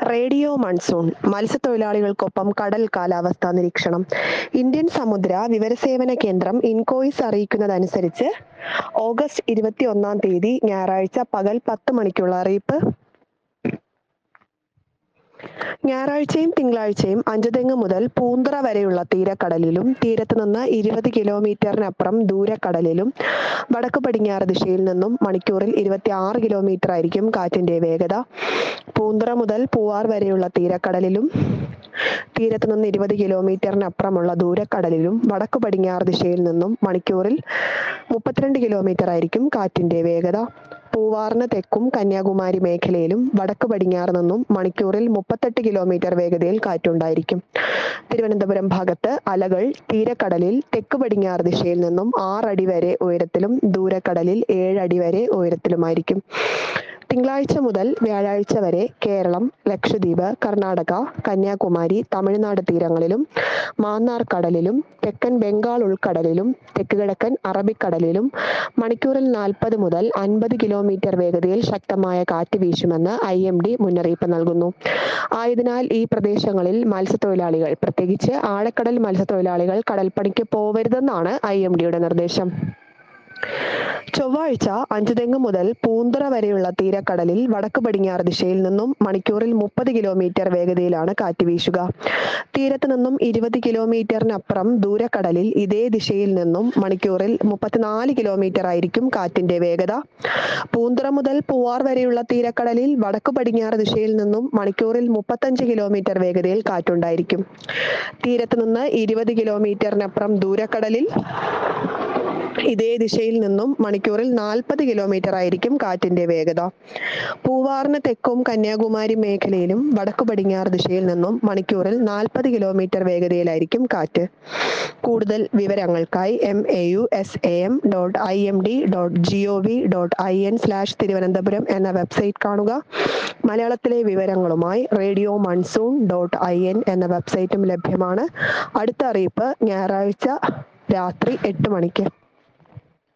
radio monsoon മത്സ്യത്തൊഴിലാളികൾക്കൊപ്പം കടൽ കാലാവസ്ഥാ നിരീക്ഷണം ഇന്ത്യൻ സമുദ്ര വിവരസേവന കേന്ദ്രം ഇൻകോയിസ് അറിയിക്കുന്നതനുസരിച്ച് ഓഗസ്റ്റ് ഇരുപത്തി ഒന്നാം തീയതി ഞായറാഴ്ച പകൽ പത്ത് മണിക്കുള്ള അറിയിപ്പ് ഞായറാഴ്ചയും തിങ്കളാഴ്ചയും അഞ്ചുതെങ്ങ് മുതൽ പൂന്തറ വരെയുള്ള തീരക്കടലിലും തീരത്ത് നിന്ന് ഇരുപത് കിലോമീറ്ററിനപ്പുറം ദൂരക്കടലിലും വടക്ക് പടിഞ്ഞാറ് ദിശയിൽ നിന്നും മണിക്കൂറിൽ ഇരുപത്തി ആറ് കിലോമീറ്റർ ആയിരിക്കും കാറ്റിന്റെ വേഗത പൂന്തറ മുതൽ പൂവാർ വരെയുള്ള തീരക്കടലിലും തീരത്ത് നിന്ന് ഇരുപത് കിലോമീറ്ററിനപ്പുറമുള്ള ദൂരക്കടലിലും വടക്ക് പടിഞ്ഞാറ് ദിശയിൽ നിന്നും മണിക്കൂറിൽ മുപ്പത്തിരണ്ട് കിലോമീറ്റർ ആയിരിക്കും കാറ്റിന്റെ വേഗത പൂവാറിന് തെക്കും കന്യാകുമാരി മേഖലയിലും വടക്ക് പടിഞ്ഞാറ് നിന്നും മണിക്കൂറിൽ മുപ്പത്തെട്ട് കിലോമീറ്റർ വേഗതയിൽ കാറ്റുണ്ടായിരിക്കും തിരുവനന്തപുരം ഭാഗത്ത് അലകൾ തീരക്കടലിൽ തെക്ക് പടിഞ്ഞാറ് ദിശയിൽ നിന്നും ആറടി വരെ ഉയരത്തിലും ദൂരക്കടലിൽ ഏഴടി വരെ ഉയരത്തിലുമായിരിക്കും തിങ്കളാഴ്ച മുതൽ വ്യാഴാഴ്ച വരെ കേരളം ലക്ഷദ്വീപ് കർണാടക കന്യാകുമാരി തമിഴ്നാട് തീരങ്ങളിലും മാന്നാർ കടലിലും തെക്കൻ ബംഗാൾ ഉൾക്കടലിലും തെക്ക് കിഴക്കൻ അറബിക്കടലിലും മണിക്കൂറിൽ നാൽപ്പത് മുതൽ അൻപത് കിലോമീറ്റർ വേഗതയിൽ ശക്തമായ കാറ്റ് വീശുമെന്ന് ഐ എം ഡി മുന്നറിയിപ്പ് നൽകുന്നു ആയതിനാൽ ഈ പ്രദേശങ്ങളിൽ മത്സ്യത്തൊഴിലാളികൾ പ്രത്യേകിച്ച് ആഴക്കടൽ മത്സ്യത്തൊഴിലാളികൾ കടൽപ്പണിക്ക് പോവരുതെന്നാണ് ഐ എം ഡിയുടെ നിർദ്ദേശം ചൊവ്വാഴ്ച അഞ്ചുതെങ്ങ് മുതൽ പൂന്തറ വരെയുള്ള തീരക്കടലിൽ വടക്ക് പടിഞ്ഞാറ് ദിശയിൽ നിന്നും മണിക്കൂറിൽ മുപ്പത് കിലോമീറ്റർ വേഗതയിലാണ് കാറ്റ് വീശുക തീരത്ത് നിന്നും ഇരുപത് കിലോമീറ്ററിനപ്പുറം ദൂരക്കടലിൽ ഇതേ ദിശയിൽ നിന്നും മണിക്കൂറിൽ മുപ്പത്തിനാല് കിലോമീറ്റർ ആയിരിക്കും കാറ്റിന്റെ വേഗത പൂന്തറ മുതൽ പൂവാർ വരെയുള്ള തീരക്കടലിൽ വടക്ക് പടിഞ്ഞാറ് ദിശയിൽ നിന്നും മണിക്കൂറിൽ മുപ്പത്തഞ്ച് കിലോമീറ്റർ വേഗതയിൽ കാറ്റുണ്ടായിരിക്കും തീരത്ത് നിന്ന് ഇരുപത് കിലോമീറ്ററിനപ്പുറം ദൂരക്കടലിൽ ഇതേ ദിശയിൽ നിന്നും മണിക്കൂറിൽ നാൽപ്പത് കിലോമീറ്റർ ആയിരിക്കും കാറ്റിന്റെ വേഗത പൂവാറിന് തെക്കും കന്യാകുമാരി മേഖലയിലും വടക്കു പടിഞ്ഞാറ് ദിശയിൽ നിന്നും മണിക്കൂറിൽ നാൽപ്പത് കിലോമീറ്റർ വേഗതയിലായിരിക്കും കാറ്റ് കൂടുതൽ വിവരങ്ങൾക്കായി M A U S A M dot I M D dot G O V dot I N slash Thiruvananthapuram എന്ന വെബ്സൈറ്റ് കാണുക മലയാളത്തിലെ വിവരങ്ങളുമായി radio monsoon dot I N എന്ന വെബ്സൈറ്റും ലഭ്യമാണ് അടുത്ത അറിയിപ്പ് ഞായറാഴ്ച രാത്രി എട്ട് മണിക്ക്